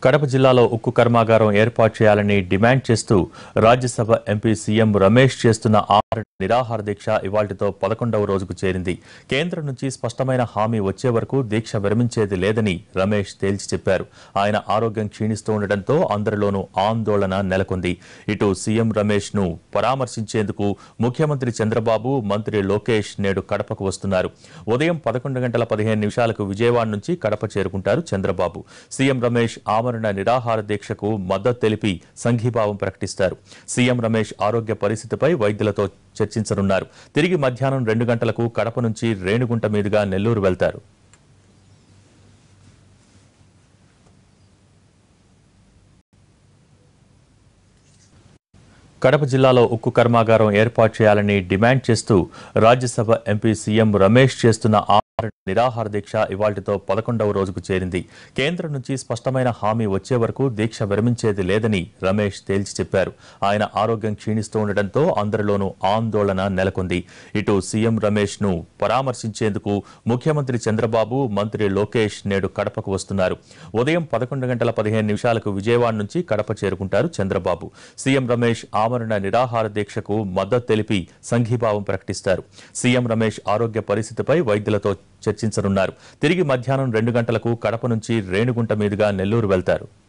కడప జిల్లాలో ఉక్కు కర్మాగారం ఏర్పాటు చేయాలని డిమాండ్ చేస్తూ రాజ్యసభ ఎంపీ సీఎం రమేష్ చేస్తున్న ఆమరణ నిరాహార దీక్ష ఇవాళ్టితో పదకొండవ రోజుకు చేరింది కేంద్రం నుంచి స్పష్టమైన హామీ వచ్చే వరకు దీక్ష విరమించేది లేదని రమేష్ తేల్చి చెప్పారు ఆయన ఆరోగ్యం క్షీణిస్తూ ఉండటంతో అందరిలోనూ ఆందోళన నెలకొంది ఇటు సీఎం రమేష్ ను పరామర్శించేందుకు ముఖ్యమంత్రి చంద్రబాబు మంత్రి లోకేష్ నేడు కడపకు వస్తున్నారు ఉదయం పదకొండు గంటల పదిహేను నిమిషాలకు విజయవాడ నుంచి కడప చేరుకుంటారు చంద్రబాబు సీఎం రమేష్ ఆమరణ నిరాహార దీక్షకు మద్దతు తెలిపి సంఘీభావం ప్రకటిస్తారు సీఎం రమేష్ ఆరోగ్య పరిస్థితిపై వైద్యులతో చర్చించనున్నారు తిరిగి మధ్యాహ్నం రెండు గంటలకు కడప నుంచి రేణుగుంట మీదుగా నెల్లూరు వెళ్తారు కడప జిల్లాలో ఉక్కు కర్మాగారం ఏర్పాటు చేయాలని డిమాండ్ చేస్తూ రాజ్యసభ ఎంపీ సీఎం రమేష్ చేస్తున్న ఆమరణ నిరాహార దీక్ష ఇవాళ్టితో పదకొండవ రోజుకు చేరింది కేంద్రం నుంచి స్పష్టమైన హామీ వచ్చే వరకు దీక్ష విరమించేది లేదని రమేష్ తేల్చి చెప్పారు ఆయన ఆరోగ్యం క్షీణిస్తూ ఉండటంతో అందరిలోనూ ఆందోళన నెలకొంది ఇటు సీఎం రమేష్ ను పరామర్శించేందుకు ముఖ్యమంత్రి చంద్రబాబు మంత్రి లోకేష్ నేడు కడపకు వస్తున్నారు ఉదయం పదకొండు గంటల పదిహేను నిమిషాలకు విజయవాడ నుంచి కడప చేరుకుంటారు చంద్రబాబు సీఎం రమేష్ ఆమరణ నిరాహార దీక్షకు మద్దతు తెలిపి సంఘీభావం ప్రకటిస్తారు సీఎం రమేష్ ఆరోగ్య పరిస్థితిపై వైద్యులతో చర్చించనున్నారు తిరిగి మధ్యాహ్నం రెండు గంటలకు కడప నుంచి రేణుగుంట మీదుగా నెల్లూరు వెళ్తారు